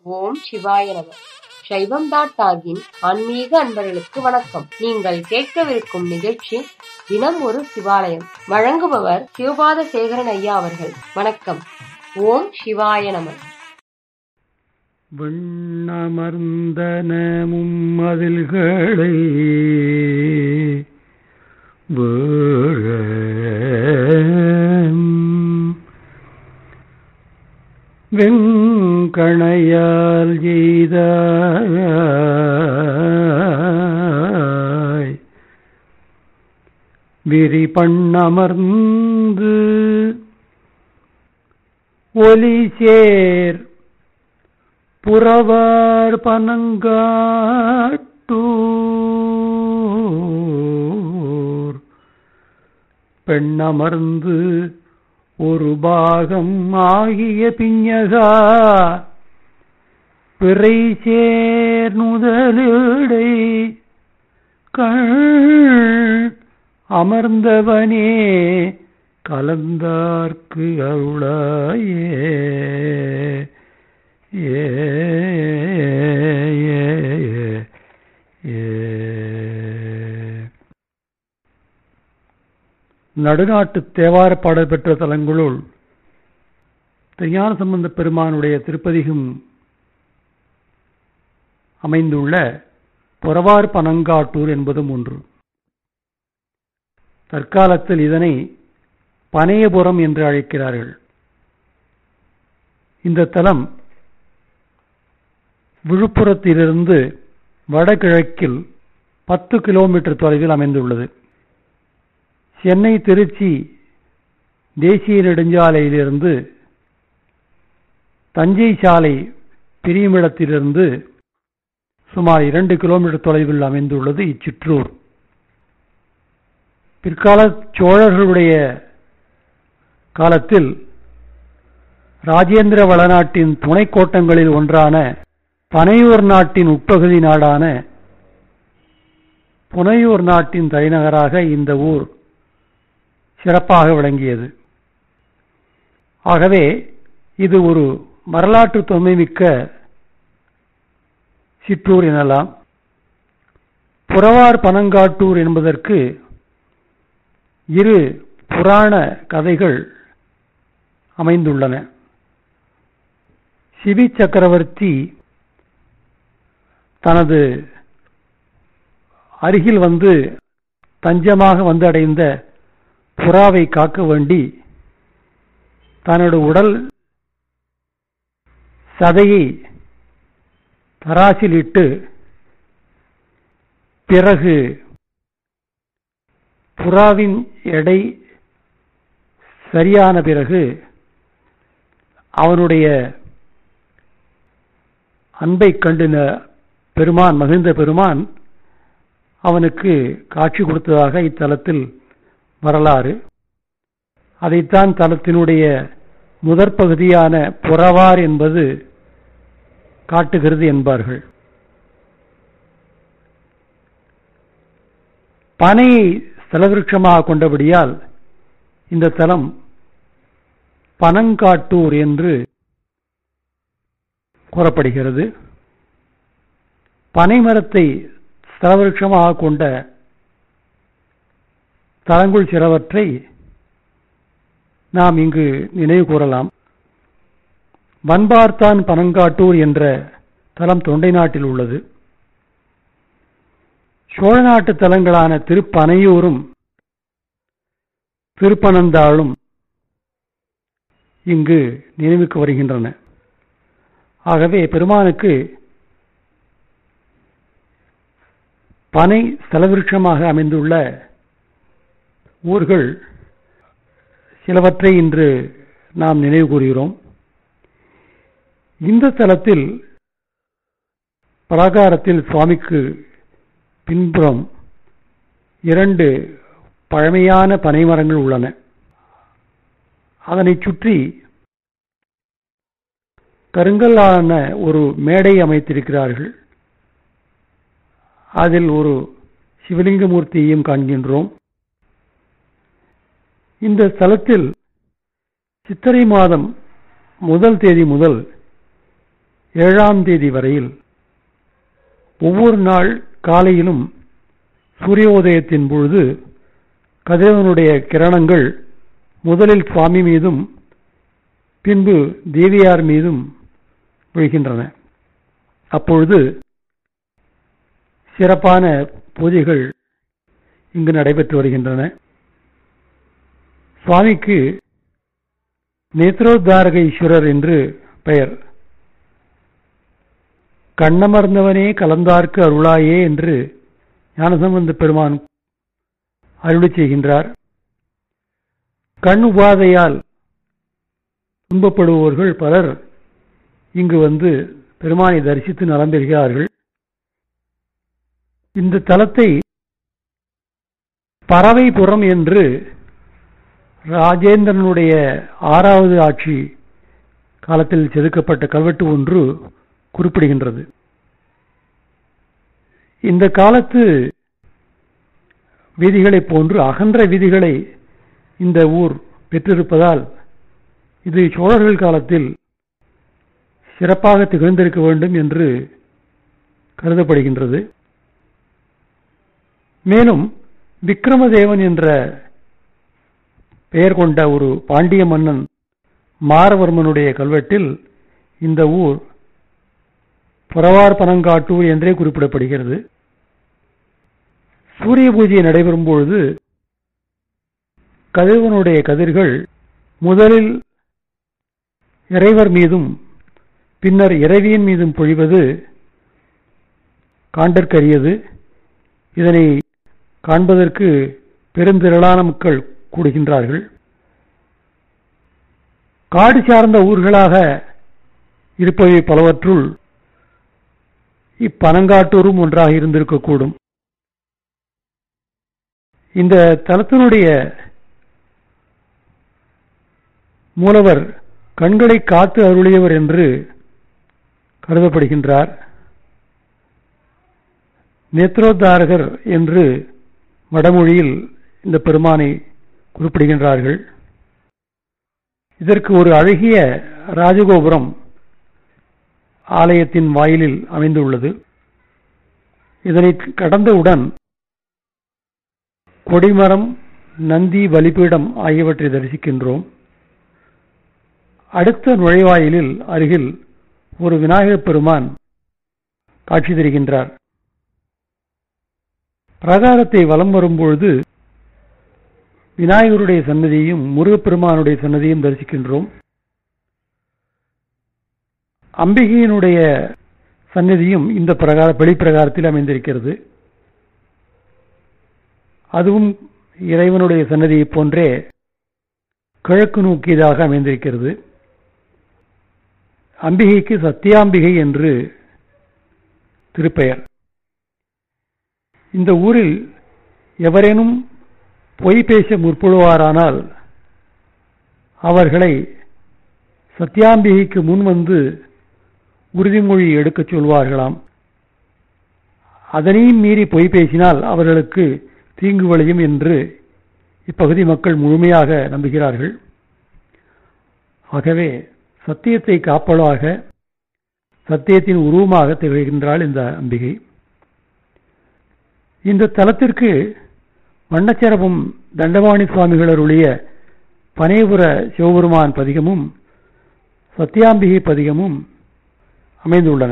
ஓம் சிவாய நம சைவம் டாட் டாகின் ஆன்மீக அன்பர்களுக்கு வணக்கம் நீங்கள் கேட்கவிருக்கும் நிகழ்ச்சி தினம் ஒரு சிவாலயம் வழங்குபவர் சிவபாத சேகரன் ஐயா அவர்கள் வணக்கம் ஓம் சிவாய நம விண்ணமர்ந்தனமும் மதில்களை வேழ வெங்கணையால் எய்தாய் விரி பண்ணமர்ந்து ஒலி சேர் புறவார் பனங்காட்டூர் பெண்ணமர்ந்து ஒரு பாகம் ஆகிய பிஞகா பிறை சேர் முதலிடை கண் அமர்ந்தவனே கலந்தார்க்கு அருளாயே ஏ ஏ, ஏ, ஏ. நடுநாட்டு தேவார பாடல் பெற்ற தலங்களுள் திருஞான சம்பந்த பெருமானுடைய திருப்பதிகம் அமைந்துள்ள புறவார் பனங்காட்டூர் என்பதும் ஒன்று தற்காலத்தில் இதனை பனையபுரம் என்று அழைக்கிறார்கள் இந்த தலம் விழுப்புரத்திலிருந்து வடகிழக்கில் பத்து கிலோமீட்டர் தொலைவில் அமைந்துள்ளது சென்னை திருச்சி தேசிய நெடுஞ்சாலையிலிருந்து தஞ்சை சாலை பிரியுமிடத்திலிருந்து சுமார் இரண்டு கிலோமீட்டர் தொலைவில் அமைந்துள்ளது இச்சிற்றூர் பிற்கால சோழர்களுடைய காலத்தில் ராஜேந்திர வளநாட்டின் துணை கோட்டங்களில் ஒன்றான பனையூர் நாட்டின் உட்பகுதி நாடான புனையூர் நாட்டின் தலைநகராக இந்த ஊர் சிறப்பாக விளங்கியது ஆகவே இது ஒரு வரலாற்று தொன்மைமிக்க சிற்றூர் எனலாம் புறவார் பனங்காட்டூர் என்பதற்கு இரு புராண கதைகள் அமைந்துள்ளன சிவி சக்கரவர்த்தி தனது அருகில் வந்து தஞ்சமாக வந்து அடைந்த புறாவை காக்க வேண்டி தன்னோட உடல் சதையை தராசில் இட்டு பிறகு புறாவின் எடை சரியான பிறகு அவனுடைய அன்பை கண்டு பெருமான் மகிழ்ந்த பெருமான் அவனுக்கு காட்சி கொடுத்ததாக இத்தலத்தில் வரலாறு அதைத்தான் தலத்தினுடைய முதற் பகுதியான புறவார் என்பது காட்டுகிறது என்பார்கள் பனையை ஸ்தலவிருட்சமாக கொண்டபடியால் இந்த தலம் பனங்காட்டூர் என்று கூறப்படுகிறது பனை மரத்தை ஸ்தலவிருட்சமாக கொண்ட தலங்குள் சிலவற்றை நாம் இங்கு நினைவு கூறலாம் வன்பார்த்தான் பனங்காட்டூர் என்ற தலம் தொண்டை நாட்டில் உள்ளது சோழ நாட்டு தலங்களான திருப்பனையூரும் திருப்பனந்தாளும் இங்கு நினைவுக்கு வருகின்றன ஆகவே பெருமானுக்கு பனை ஸ்தலவிருட்சமாக அமைந்துள்ள ஊர்கள் சிலவற்றை இன்று நாம் நினைவு கூறுகிறோம் இந்த தலத்தில் பிராகாரத்தில் சுவாமிக்கு பின்புறம் இரண்டு பழமையான பனைமரங்கள் உள்ளன அதனை சுற்றி கருங்கல்லான ஒரு மேடை அமைத்திருக்கிறார்கள் அதில் ஒரு சிவலிங்கமூர்த்தியையும் காண்கின்றோம் இந்த ஸ்தலத்தில் சித்திரை மாதம் முதல் தேதி முதல் ஏழாம் தேதி வரையில் ஒவ்வொரு நாள் காலையிலும் சூரியோதயத்தின் பொழுது கதிரவனுடைய கிரணங்கள் முதலில் சுவாமி மீதும் பின்பு தேவியார் மீதும் விழுகின்றன அப்பொழுது சிறப்பான பூஜைகள் இங்கு நடைபெற்று வருகின்றன சுவாமிக்கு நேத்ரோத்தாரக ஈஸ்வரர் என்று பெயர் கண்ணமர்ந்தவனே கலந்தார்க்கு அருளாயே என்று ஞானசம்பந்த பெருமான் அருளி செய்கின்றார் கண் உபாதையால் துன்பப்படுபவர்கள் பலர் இங்கு வந்து பெருமானை தரிசித்து நலம் பெறுகிறார்கள் இந்த தலத்தை பறவைபுரம் என்று ராஜேந்திரனுடைய ஆறாவது ஆட்சி காலத்தில் செதுக்கப்பட்ட கல்வெட்டு ஒன்று குறிப்பிடுகின்றது இந்த காலத்து வீதிகளைப் போன்று அகன்ற வீதிகளை இந்த ஊர் பெற்றிருப்பதால் இது சோழர்கள் காலத்தில் சிறப்பாக திகழ்ந்திருக்க வேண்டும் என்று கருதப்படுகின்றது மேலும் விக்ரமதேவன் என்ற பெயர் கொண்ட ஒரு பாண்டிய மன்னன் மாரவர்மனுடைய கல்வெட்டில் இந்த ஊர் புறவார் பனங்காட்டூர் என்றே குறிப்பிடப்படுகிறது சூரிய பூஜை நடைபெறும் பொழுது கதிரவனுடைய கதிர்கள் முதலில் இறைவர் மீதும் பின்னர் இறைவியின் மீதும் பொழிவது காண்டற்கரியது இதனை காண்பதற்கு பெருந்திரளான மக்கள் கூடுகின்றார்கள் காடு சார்ந்த ஊர்களாக இருப்பவை பலவற்றுள் இப்பனங்காட்டூரும் ஒன்றாக இருந்திருக்கக்கூடும் இந்த தலத்தினுடைய மூலவர் கண்களை காத்து அருளியவர் என்று கருதப்படுகின்றார் நேத்ரோத்தாரகர் என்று வடமொழியில் இந்த பெருமானை குறிப்பிடுகின்றார்கள் இதற்கு ஒரு அழகிய ராஜகோபுரம் ஆலயத்தின் வாயிலில் அமைந்துள்ளது இதனை கடந்தவுடன் கொடிமரம் நந்தி பலிபீடம் ஆகியவற்றை தரிசிக்கின்றோம் அடுத்த நுழைவாயிலில் அருகில் ஒரு விநாயகப் பெருமான் காட்சி தருகின்றார் பிரகாரத்தை வலம் வரும்பொழுது விநாயகருடைய சன்னதியையும் முருகப்பெருமானுடைய சன்னதியும் தரிசிக்கின்றோம் அம்பிகையினுடைய சன்னதியும் இந்த பிரகார வெளிப்பிரகாரத்தில் அமைந்திருக்கிறது அதுவும் இறைவனுடைய சன்னதியை போன்றே கிழக்கு நோக்கியதாக அமைந்திருக்கிறது அம்பிகைக்கு சத்தியாம்பிகை என்று திருப்பெயர் இந்த ஊரில் எவரேனும் பொய் பேச முற்படுவாரானால் அவர்களை சத்தியாம்பிகைக்கு முன் வந்து உறுதிமொழி எடுக்கச் சொல்வார்களாம் அதனையும் மீறி பொய் பேசினால் அவர்களுக்கு தீங்கு விளையும் என்று இப்பகுதி மக்கள் முழுமையாக நம்புகிறார்கள் ஆகவே சத்தியத்தை காப்பலாக சத்தியத்தின் உருவமாக திகழ்கின்றாள் இந்த அம்பிகை இந்த தலத்திற்கு வண்ணச்சரபம் தண்டபாணி சுவாமிகள் அருளிய பனைபுர சிவபெருமான் பதிகமும் சத்தியாம்பிகை பதிகமும் அமைந்துள்ளன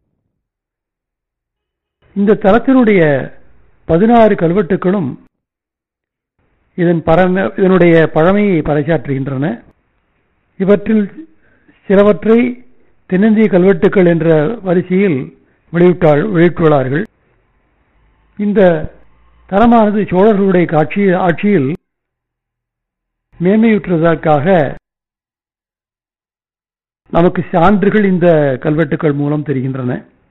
இந்த தலத்தினுடைய பதினாறு கல்வெட்டுகளும் இதன் பரம இதனுடைய பழமையை பறைசாற்றுகின்றன இவற்றில் சிலவற்றை தென்னிந்திய கல்வெட்டுக்கள் என்ற வரிசையில் வெளியிட்டாள் வெளியிட்டுள்ளார்கள் இந்த தலமானது சோழர்களுடைய காட்சி ஆட்சியில் மேன்மையுற்றதற்காக நமக்கு சான்றுகள் இந்த கல்வெட்டுக்கள் மூலம் தெரிகின்றன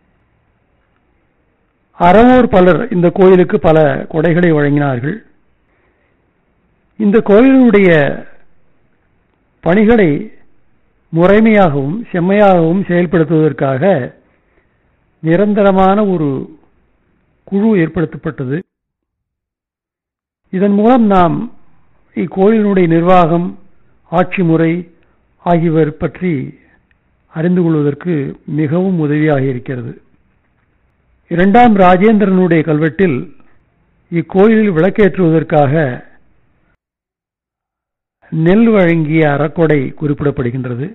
அறவோர் பலர் இந்த கோயிலுக்கு பல கொடைகளை வழங்கினார்கள் இந்த கோயிலுடைய பணிகளை முறைமையாகவும் செம்மையாகவும் செயல்படுத்துவதற்காக நிரந்தரமான ஒரு குழு ஏற்படுத்தப்பட்டது இதன் மூலம் நாம் இக்கோயிலினுடைய நிர்வாகம் ஆட்சி முறை ஆகியவை பற்றி அறிந்து கொள்வதற்கு மிகவும் உதவியாக இருக்கிறது இரண்டாம் ராஜேந்திரனுடைய கல்வெட்டில் இக்கோயிலில் விளக்கேற்றுவதற்காக நெல் வழங்கிய அறக்கொடை குறிப்பிடப்படுகின்றது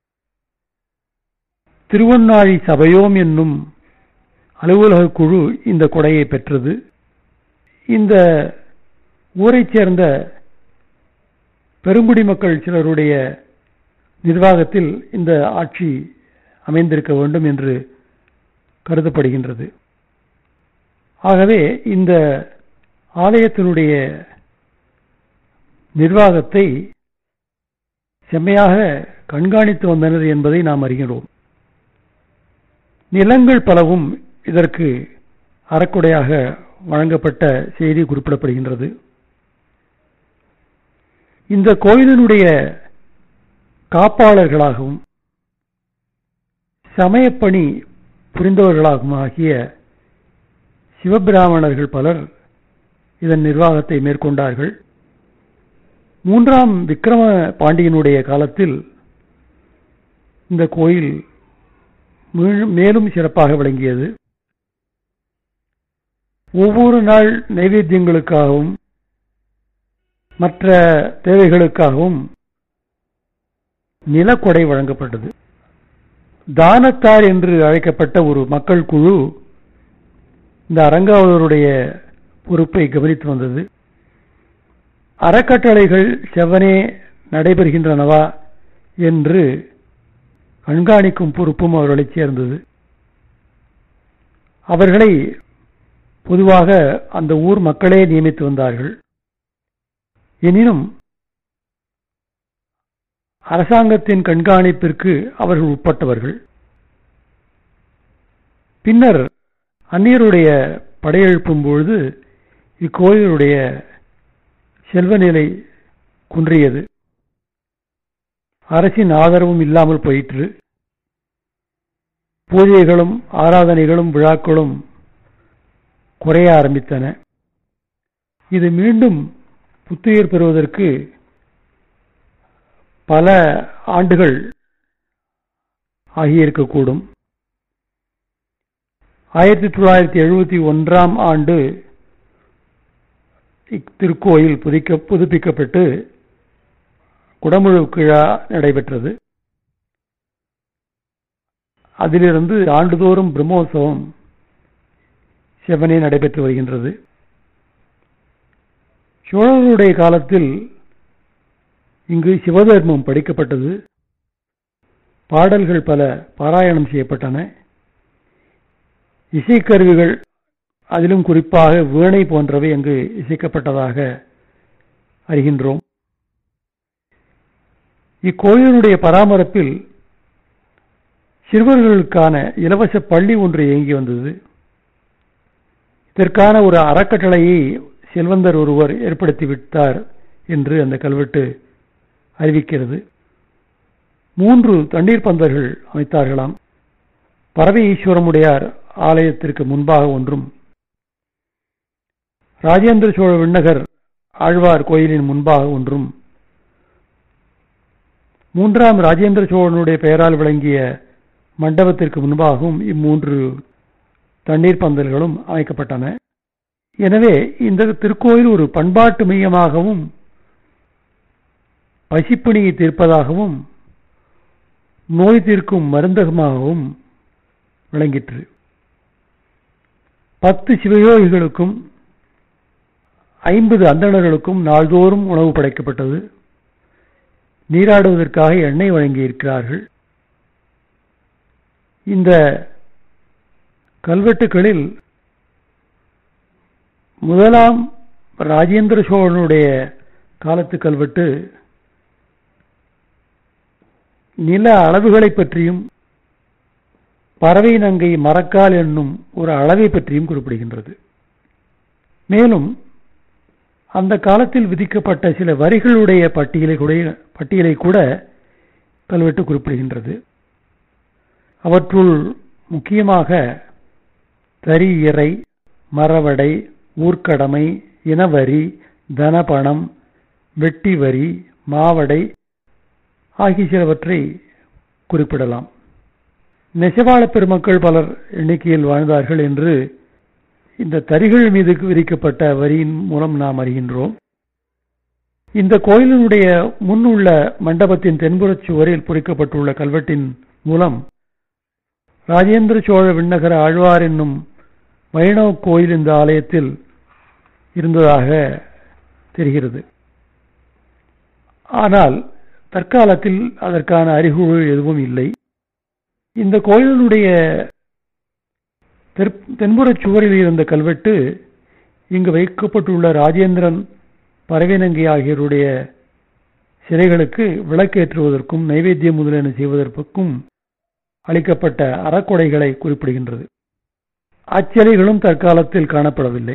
திருவண்ணாழி சபையோம் என்னும் அலுவலக குழு இந்த கொடையை பெற்றது இந்த ஊரைச் சேர்ந்த பெருங்குடி மக்கள் சிலருடைய நிர்வாகத்தில் இந்த ஆட்சி அமைந்திருக்க வேண்டும் என்று கருதப்படுகின்றது ஆகவே இந்த ஆலயத்தினுடைய நிர்வாகத்தை செம்மையாக கண்காணித்து வந்தனர் என்பதை நாம் அறிகிறோம் நிலங்கள் பலவும் இதற்கு அறக்குடையாக வழங்கப்பட்ட செய்தி குறிப்பிடப்படுகின்றது இந்த கோயிலினுடைய காப்பாளர்களாகவும் சமயப்பணி புரிந்தவர்களாகவும் ஆகிய சிவபிராமணர்கள் பலர் இதன் நிர்வாகத்தை மேற்கொண்டார்கள் மூன்றாம் விக்ரம பாண்டியனுடைய காலத்தில் இந்த கோயில் மேலும் சிறப்பாக விளங்கியது ஒவ்வொரு நாள் நைவேத்தியங்களுக்காகவும் மற்ற தேவைகளுக்காகவும் நிலக்கொடை வழங்கப்பட்டது தானத்தார் என்று அழைக்கப்பட்ட ஒரு மக்கள் குழு இந்த அரங்காவலருடைய பொறுப்பை கவனித்து வந்தது அறக்கட்டளைகள் செவ்வனே நடைபெறுகின்றனவா என்று கண்காணிக்கும் பொறுப்பும் அவர்களைச் சேர்ந்தது அவர்களை பொதுவாக அந்த ஊர் மக்களே நியமித்து வந்தார்கள் எனினும் அரசாங்கத்தின் கண்காணிப்பிற்கு அவர்கள் உட்பட்டவர்கள் பின்னர் அந்நியருடைய படையெழுப்பும் பொழுது இக்கோயிலுடைய செல்வநிலை குன்றியது அரசின் ஆதரவும் இல்லாமல் போயிற்று பூஜைகளும் ஆராதனைகளும் விழாக்களும் குறைய ஆரம்பித்தன இது மீண்டும் புத்துயிர் பெறுவதற்கு பல ஆண்டுகள் ஆகியிருக்கக்கூடும் ஆயிரத்தி தொள்ளாயிரத்தி எழுபத்தி ஒன்றாம் ஆண்டு இத்திருக்கோயில் புதிக்க புதுப்பிக்கப்பட்டு குடமுழு விழா நடைபெற்றது அதிலிருந்து ஆண்டுதோறும் பிரம்மோற்சவம் செவனே நடைபெற்று வருகின்றது சோழர்களுடைய காலத்தில் இங்கு சிவதர்மம் படிக்கப்பட்டது பாடல்கள் பல பாராயணம் செய்யப்பட்டன இசைக்கருவிகள் அதிலும் குறிப்பாக வீணை போன்றவை அங்கு இசைக்கப்பட்டதாக அறிகின்றோம் இக்கோயிலுடைய பராமரிப்பில் சிறுவர்களுக்கான இலவச பள்ளி ஒன்று இயங்கி வந்தது இதற்கான ஒரு அறக்கட்டளையை செல்வந்தர் ஒருவர் ஏற்படுத்தி விட்டார் என்று அந்த கல்வெட்டு அறிவிக்கிறது மூன்று தண்ணீர் பந்தர்கள் அமைத்தார்களாம் பறவை ஈஸ்வரமுடையார் ஆலயத்திற்கு முன்பாக ஒன்றும் ராஜேந்திர சோழ விண்ணகர் ஆழ்வார் கோயிலின் முன்பாக ஒன்றும் மூன்றாம் ராஜேந்திர சோழனுடைய பெயரால் விளங்கிய மண்டபத்திற்கு முன்பாகவும் இம்மூன்று தண்ணீர் பந்தல்களும் அமைக்கப்பட்டன எனவே இந்த திருக்கோயில் ஒரு பண்பாட்டு மையமாகவும் பசிப்பிணியை தீர்ப்பதாகவும் நோய் தீர்க்கும் மருந்தகமாகவும் விளங்கிற்று பத்து சிவயோகிகளுக்கும் ஐம்பது அந்தணர்களுக்கும் நாள்தோறும் உணவு படைக்கப்பட்டது நீராடுவதற்காக எண்ணெய் வழங்கியிருக்கிறார்கள் இந்த கல்வெட்டுகளில் முதலாம் ராஜேந்திர சோழனுடைய காலத்து கல்வெட்டு நில அளவுகளை பற்றியும் பறவை நங்கை மரக்கால் என்னும் ஒரு அளவை பற்றியும் குறிப்பிடுகின்றது மேலும் அந்த காலத்தில் விதிக்கப்பட்ட சில வரிகளுடைய பட்டியலை கூட பட்டியலை கூட கல்வெட்டு குறிப்பிடுகின்றது அவற்றுள் முக்கியமாக தரி இறை மரவடை ஊர்க்கடமை இனவரி தனபணம் வெட்டி வரி மாவடை ஆகிய சிலவற்றை குறிப்பிடலாம் நெசவாள பெருமக்கள் பலர் எண்ணிக்கையில் வாழ்ந்தார்கள் என்று இந்த தறிகள் மீது விரிக்கப்பட்ட வரியின் மூலம் நாம் அறிகின்றோம் இந்த கோயிலினுடைய முன்னுள்ள மண்டபத்தின் தென்புறச் சுவரில் பொறிக்கப்பட்டுள்ள கல்வெட்டின் மூலம் ராஜேந்திர சோழ விண்ணகர ஆழ்வார் என்னும் வைணவ கோயில் இந்த ஆலயத்தில் இருந்ததாக தெரிகிறது ஆனால் தற்காலத்தில் அதற்கான அறிகுறி எதுவும் இல்லை இந்த கோயிலினுடைய தென்புறச் சுவரில் இருந்த கல்வெட்டு இங்கு வைக்கப்பட்டுள்ள ராஜேந்திரன் பரவினங்கி ஆகியோருடைய சிலைகளுக்கு விளக்கேற்றுவதற்கும் நைவேத்தியம் முதலென செய்வதற்கும் அளிக்கப்பட்ட அறக்கொடைகளை குறிப்பிடுகின்றது அச்சிலைகளும் தற்காலத்தில் காணப்படவில்லை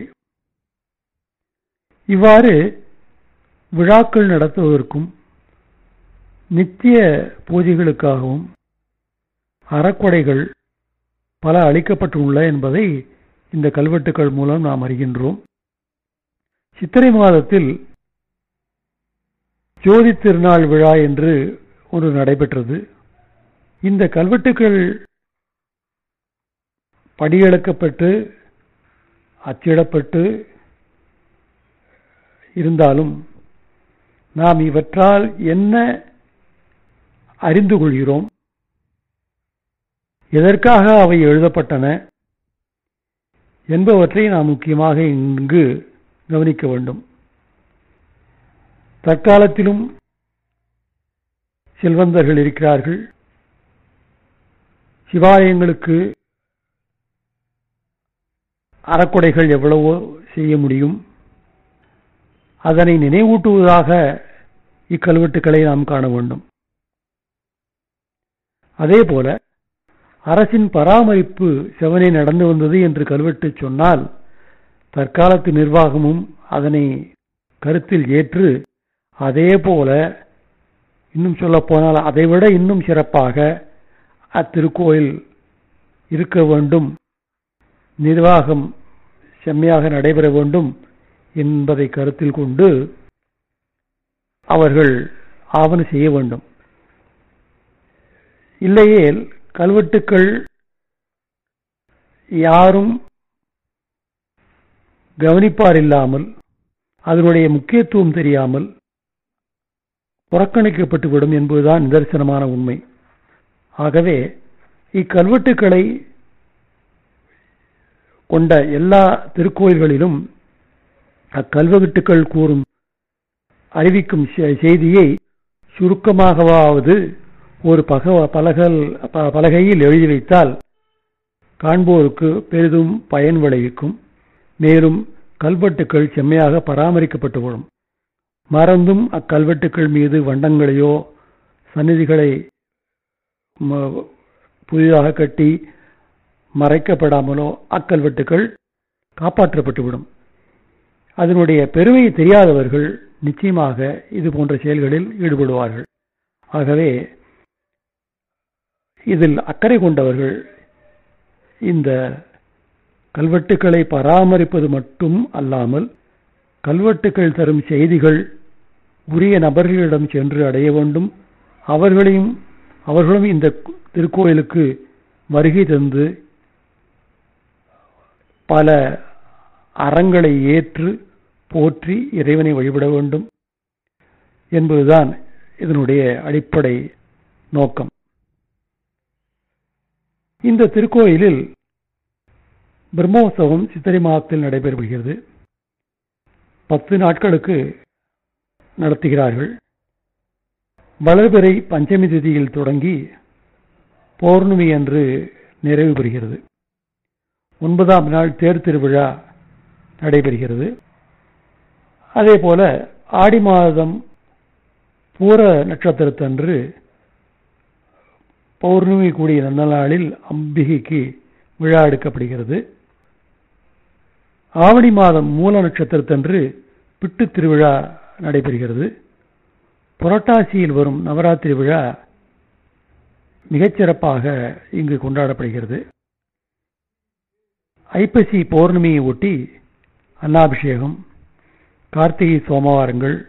இவ்வாறு விழாக்கள் நடத்துவதற்கும் நித்திய பூஜைகளுக்காகவும் அறக்கொடைகள் பல அளிக்கப்பட்டுள்ள என்பதை இந்த கல்வெட்டுக்கள் மூலம் நாம் அறிகின்றோம் சித்திரை மாதத்தில் ஜோதி திருநாள் விழா என்று ஒன்று நடைபெற்றது இந்த கல்வெட்டுக்கள் படியெழுக்கப்பட்டு அச்சிடப்பட்டு இருந்தாலும் நாம் இவற்றால் என்ன அறிந்து கொள்கிறோம் எதற்காக அவை எழுதப்பட்டன என்பவற்றை நாம் முக்கியமாக இங்கு கவனிக்க வேண்டும் தற்காலத்திலும் செல்வந்தர்கள் இருக்கிறார்கள் சிவாலயங்களுக்கு அறக்கொடைகள் எவ்வளவோ செய்ய முடியும் அதனை நினைவூட்டுவதாக இக்கல்வெட்டுக்களை நாம் காண வேண்டும் அதே போல அரசின் பராமரிப்பு செவனே நடந்து வந்தது என்று கல்வெட்டு சொன்னால் தற்காலத்து நிர்வாகமும் அதனை கருத்தில் ஏற்று அதே போல இன்னும் சொல்ல போனால் அதைவிட இன்னும் சிறப்பாக அத்திருக்கோயில் இருக்க வேண்டும் நிர்வாகம் செம்மையாக நடைபெற வேண்டும் என்பதை கருத்தில் கொண்டு அவர்கள் ஆவண செய்ய வேண்டும் இல்லையேல் கல்வெட்டுக்கள் யாரும் கவனிப்பார் இல்லாமல் அதனுடைய முக்கியத்துவம் தெரியாமல் புறக்கணிக்கப்பட்டுவிடும் என்பதுதான் நிதர்சனமான உண்மை ஆகவே இக்கல்வெட்டுக்களை கொண்ட எல்லா திருக்கோயில்களிலும் அக்கல்வெட்டுக்கள் கூறும் அறிவிக்கும் செய்தியை சுருக்கமாகவாவது ஒரு பக பலகல் பலகையில் எழுதி வைத்தால் காண்போருக்கு பெரிதும் பயன் விளைவிக்கும் மேலும் கல்வெட்டுக்கள் செம்மையாக பராமரிக்கப்பட்டு வரும் மறந்தும் அக்கல்வெட்டுக்கள் மீது வண்டங்களையோ சந்நிதிகளை புதிதாக கட்டி மறைக்கப்படாமலோ அக்கல்வெட்டுக்கள் காப்பாற்றப்பட்டுவிடும் அதனுடைய பெருமையை தெரியாதவர்கள் நிச்சயமாக இது போன்ற செயல்களில் ஈடுபடுவார்கள் ஆகவே இதில் அக்கறை கொண்டவர்கள் இந்த கல்வெட்டுக்களை பராமரிப்பது மட்டும் அல்லாமல் கல்வெட்டுக்கள் தரும் செய்திகள் உரிய நபர்களிடம் சென்று அடைய வேண்டும் அவர்களையும் அவர்களும் இந்த திருக்கோயிலுக்கு வருகை தந்து பல அறங்களை ஏற்று போற்றி இறைவனை வழிபட வேண்டும் என்பதுதான் இதனுடைய அடிப்படை நோக்கம் இந்த திருக்கோயிலில் பிரம்மோற்சவம் சித்திரை மாதத்தில் நடைபெறுகிறது பத்து நாட்களுக்கு நடத்துகிறார்கள் வளர்பிறை பஞ்சமி திதியில் தொடங்கி பௌர்ணமி அன்று நிறைவு பெறுகிறது ஒன்பதாம் நாள் தேர் திருவிழா நடைபெறுகிறது அதே போல ஆடி மாதம் பூர நட்சத்திரத்தன்று பௌர்ணமி கூடிய நல்ல நாளில் அம்பிகைக்கு விழா எடுக்கப்படுகிறது ஆவணி மாதம் மூல நட்சத்திரத்தன்று பிட்டு திருவிழா நடைபெறுகிறது புரட்டாசியில் வரும் நவராத்திரி விழா மிகச்சிறப்பாக இங்கு கொண்டாடப்படுகிறது ஐப்பசி பௌர்ணமியை ஒட்டி அன்னாபிஷேகம் கார்த்திகை சோமவாரங்கள்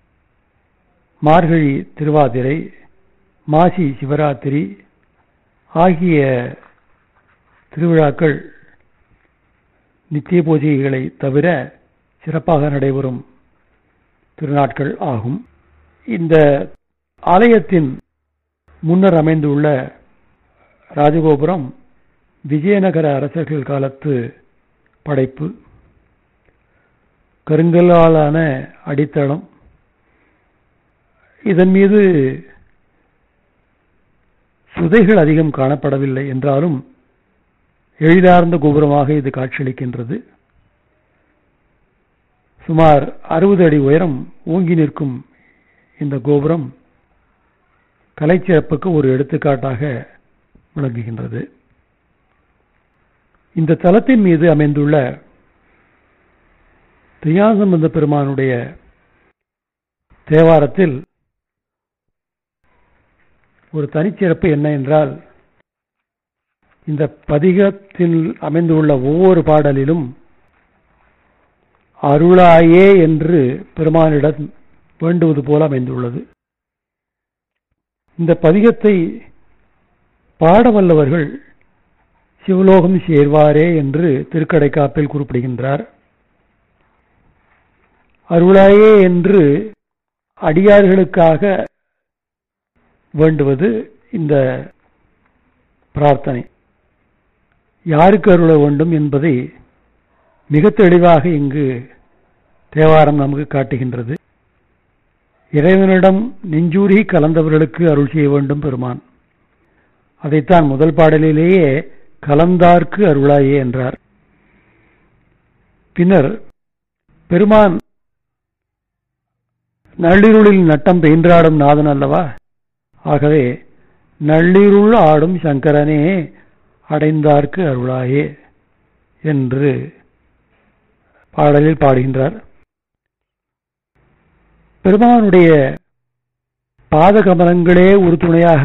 மார்கழி திருவாதிரை மாசி சிவராத்திரி ஆகிய திருவிழாக்கள் நித்திய பூஜைகளை தவிர சிறப்பாக நடைபெறும் திருநாட்கள் ஆகும் இந்த ஆலயத்தின் முன்னர் அமைந்துள்ள ராஜகோபுரம் விஜயநகர அரசர்கள் காலத்து படைப்பு கருங்கல்லாலான அடித்தளம் இதன் மீது சுதைகள் அதிகம் காணப்படவில்லை என்றாலும் எளிதார்ந்த கோபுரமாக இது காட்சியளிக்கின்றது சுமார் அறுபது அடி உயரம் ஓங்கி நிற்கும் இந்த கோபுரம் கலைச்சிறப்புக்கு ஒரு எடுத்துக்காட்டாக விளங்குகின்றது இந்த தலத்தின் மீது அமைந்துள்ள தியாசம்பந்த பெருமானுடைய தேவாரத்தில் ஒரு தனிச்சிறப்பு என்ன என்றால் இந்த பதிகத்தில் அமைந்துள்ள ஒவ்வொரு பாடலிலும் அருளாயே என்று பெருமானிடம் வேண்டுவது போல அமைந்துள்ளது இந்த பதிகத்தை பாடவல்லவர்கள் சிவலோகம் சேர்வாரே என்று திருக்கடைக்காப்பில் குறிப்பிடுகின்றார் அருளாயே என்று அடியார்களுக்காக வேண்டுவது இந்த பிரார்த்தனை யாருக்கு அருள வேண்டும் என்பதை மிக தெளிவாக இங்கு தேவாரம் நமக்கு காட்டுகின்றது இறைவனிடம் நெஞ்சூரி கலந்தவர்களுக்கு அருள் செய்ய வேண்டும் பெருமான் அதைத்தான் முதல் பாடலிலேயே கலந்தார்க்கு அருளாயே என்றார் பின்னர் பெருமான் நள்ளிருளில் நட்டம் பெயின்றாடும் நாதன் அல்லவா ஆகவே நள்ளிருள் ஆடும் சங்கரனே அடைந்தார்க்கு அருளாயே என்று பாடலில் பாடுகின்றார் பெருமானுடைய பாத கமலங்களே ஒரு துணையாக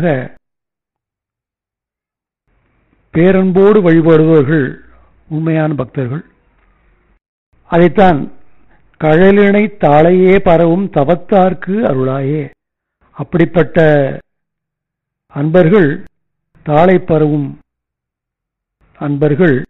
பேரன்போடு வழிபடுபவர்கள் உண்மையான பக்தர்கள் அதைத்தான் கழலினை தாளையே பரவும் தவத்தார்க்கு அருளாயே அப்படிப்பட்ட அன்பர்கள் தாளை பரவும் அன்பர்கள்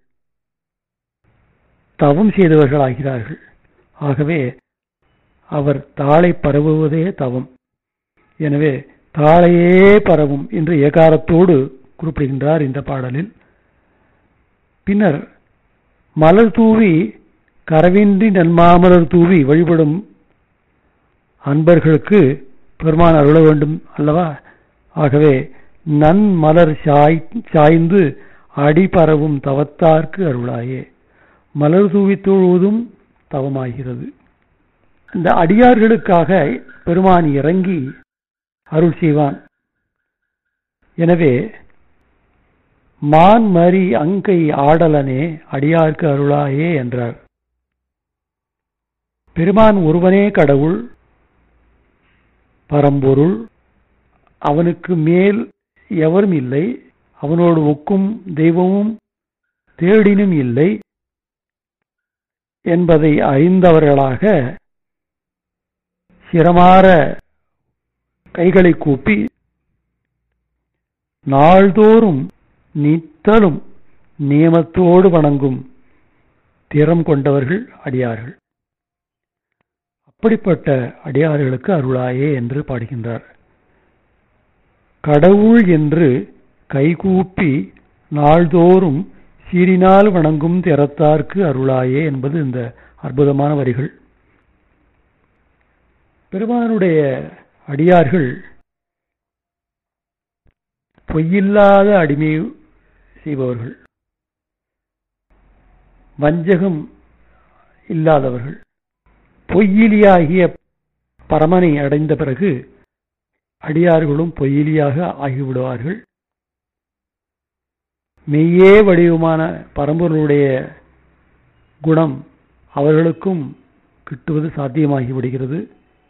தவம் செய்தவர்களாகிறார்கள் ஆகவே அவர் தாளை பரவுவதே தவம் எனவே தாளையே பரவும் என்று ஏகாரத்தோடு குறிப்பிடுகின்றார் இந்த பாடலில் பின்னர் மலர் தூவி கரவின்றி நன்மாமலர் தூவி வழிபடும் அன்பர்களுக்கு பெருமான் அருள வேண்டும் அல்லவா ஆகவே நன் மலர் சாய் சாய்ந்து அடி பரவும் தவத்தார்க்கு அருளாயே மலர் தூவி தொழுவதும் தவமாகிறது இந்த அடியார்களுக்காக பெருமான் இறங்கி அருள் செய்வான் எனவே மான் மரி அங்கை ஆடலனே அடியார்க்கு அருளாயே என்றார் பெருமான் ஒருவனே கடவுள் பரம்பொருள் அவனுக்கு மேல் எவரும் இல்லை அவனோடு ஒக்கும் தெய்வமும் தேடினும் இல்லை என்பதை அறிந்தவர்களாக சிரமாற கைகளை கூப்பி நாள்தோறும் நித்தலும் நியமத்தோடு வணங்கும் திறம் கொண்டவர்கள் அடியார்கள் அப்படிப்பட்ட அடியார்களுக்கு அருளாயே என்று பாடுகின்றார் கடவுள் என்று கைகூப்பி நாள்தோறும் சீரினால் வணங்கும் திறத்தார்க்கு அருளாயே என்பது இந்த அற்புதமான வரிகள் பெருமானுடைய அடியார்கள் பொய்யில்லாத அடிமை செய்பவர்கள் வஞ்சகம் இல்லாதவர்கள் பொய்யிலியாகிய பரமனை அடைந்த பிறகு அடியார்களும் பொய்யிலியாக ஆகிவிடுவார்கள் மெய்யே வடிவமான பரம்பொருளுடைய குணம் அவர்களுக்கும் கிட்டுவது சாத்தியமாகி விடுகிறது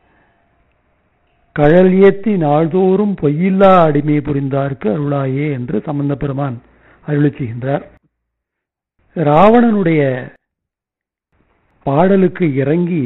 கழல் ஏத்தி நாள்தோறும் பொய்யில்லா அடிமை புரிந்தார்க்கு அருளாயே என்று சம்பந்த பெருமான் அருளி செய்கின்றார் ராவணனுடைய பாடலுக்கு இறங்கி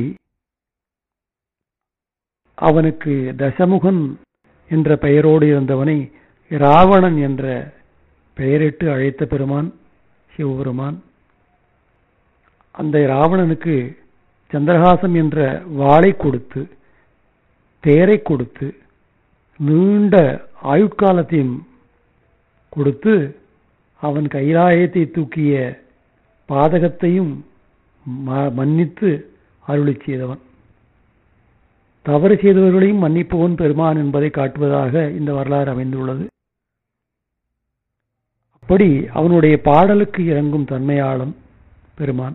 அவனுக்கு தசமுகன் என்ற பெயரோடு இருந்தவனை ராவணன் என்ற பெயரிட்டு அழைத்த பெருமான் சிவபெருமான் அந்த ராவணனுக்கு சந்திரஹாசம் என்ற வாளை கொடுத்து தேரை கொடுத்து நீண்ட ஆயுட்காலத்தையும் கொடுத்து அவன் கைலாயத்தை தூக்கிய பாதகத்தையும் மன்னித்து அருளி செய்தவன் தவறு செய்தவர்களையும் மன்னிப்பவன் பெருமான் என்பதை காட்டுவதாக இந்த வரலாறு அமைந்துள்ளது அப்படி அவனுடைய பாடலுக்கு இறங்கும் தன்மையாளன் பெருமான்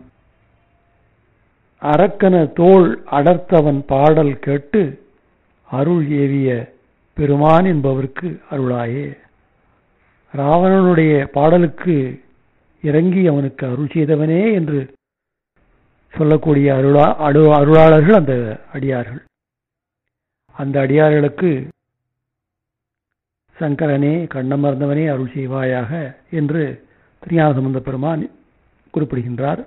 அரக்கன தோல் அடர்த்தவன் பாடல் கேட்டு அருள் ஏவிய பெருமான் என்பவருக்கு அருளாயே ராவணனுடைய பாடலுக்கு இறங்கி அவனுக்கு அருள் செய்தவனே என்று சொல்லக்கூடிய அருளா அடு அருளாளர்கள் அந்த அடியார்கள் அந்த அடியார்களுக்கு சங்கரனே கண்ணமர்ந்தவனே அருள் செய்வாயாக என்று திருஞான சம்பந்த பெருமான் குறிப்பிடுகின்றார்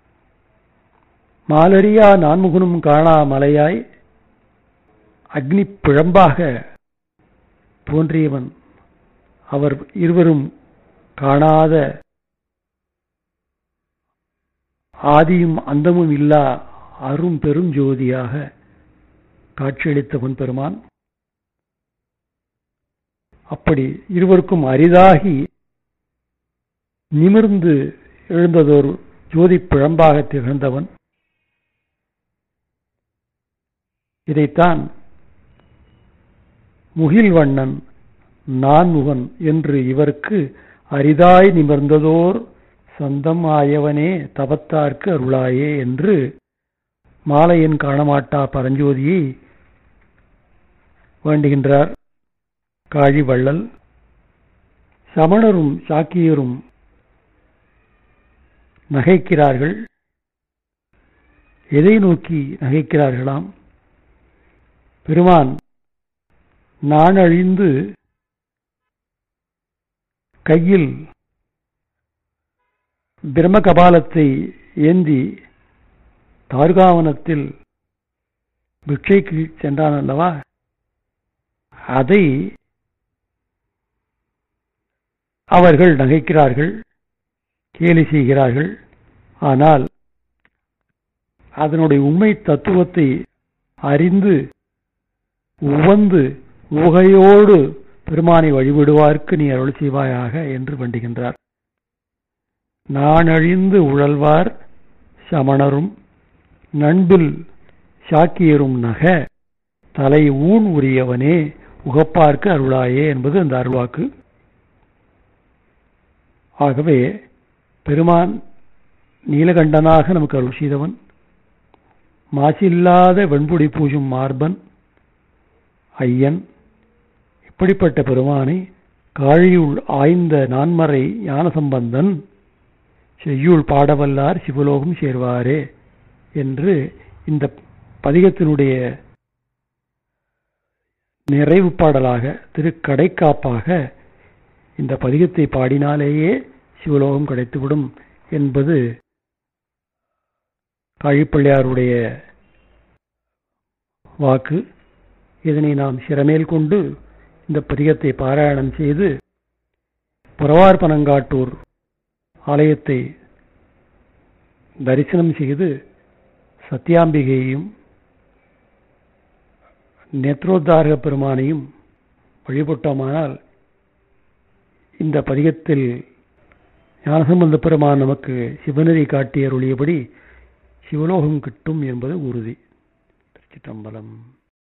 மாலரியா நான்முகனும் காணா மலையாய் அக்னி பிழம்பாக தோன்றியவன் அவர் இருவரும் காணாத ஆதியும் அந்தமும் இல்லா அரும் பெரும் ஜோதியாக காட்சியளித்தவன் பெருமான் அப்படி இருவருக்கும் அரிதாகி நிமிர்ந்து எழுந்ததோர் ஜோதி பிழம்பாக திகழ்ந்தவன் இதைத்தான் முகில்வண்ணன் நான்முகன் என்று இவருக்கு அரிதாய் நிமிர்ந்ததோர் சொந்தம் ஆயவனே தவத்தார்க்கு அருளாயே என்று மாலையன் காணமாட்டா பரஞ்சோதியை வேண்டுகின்றார் காழி வள்ளல் சமணரும் சாக்கியரும் நகைக்கிறார்கள் எதை நோக்கி நகைக்கிறார்களாம் பெருமான் நான் அழிந்து கையில் பிரம்ம கபாலத்தை ஏந்தி தார்காவனத்தில் பிக்ஷைக்கு சென்றான் அல்லவா அதை அவர்கள் நகைக்கிறார்கள் கேலி செய்கிறார்கள் ஆனால் அதனுடைய உண்மை தத்துவத்தை அறிந்து உவந்து உகையோடு பெருமானை வழிபடுவார்க்கு நீ அருள் செய்வாயாக என்று வேண்டுகின்றார் நான் அழிந்து உழல்வார் சமணரும் நண்பில் சாக்கியரும் நக தலை ஊன் உரியவனே உகப்பார்க்கு அருளாயே என்பது அந்த அருள்வாக்கு ஆகவே பெருமான் நீலகண்டனாக நமக்கு அருள் செய்தவன் மாசில்லாத வெண்புடி பூஜும் மார்பன் ஐயன் இப்படிப்பட்ட பெருமானை காழியுள் ஆய்ந்த நான்மறை ஞானசம்பந்தன் செய்யுள் பாடவல்லார் சிவலோகம் சேர்வாரே என்று இந்த பதிகத்தினுடைய நிறைவு பாடலாக திருக்கடைக்காப்பாக இந்த பதிகத்தை பாடினாலேயே சிவலோகம் கிடைத்துவிடும் என்பது காழிப்பள்ளியாருடைய வாக்கு இதனை நாம் சிறமேல் கொண்டு இந்த பதிகத்தை பாராயணம் செய்து புறவார் பனங்காட்டூர் ஆலயத்தை தரிசனம் செய்து சத்தியாம்பிகையையும் நேத்ரோத்தாரக பெருமானையும் வழிபட்டோமானால் இந்த பதிகத்தில் ஞானசம்பந்த பெருமான் நமக்கு சிவநெறி காட்டி அருளியபடி சிவலோகம் கிட்டும் என்பது உறுதி திருச்சிட்டம்பலம்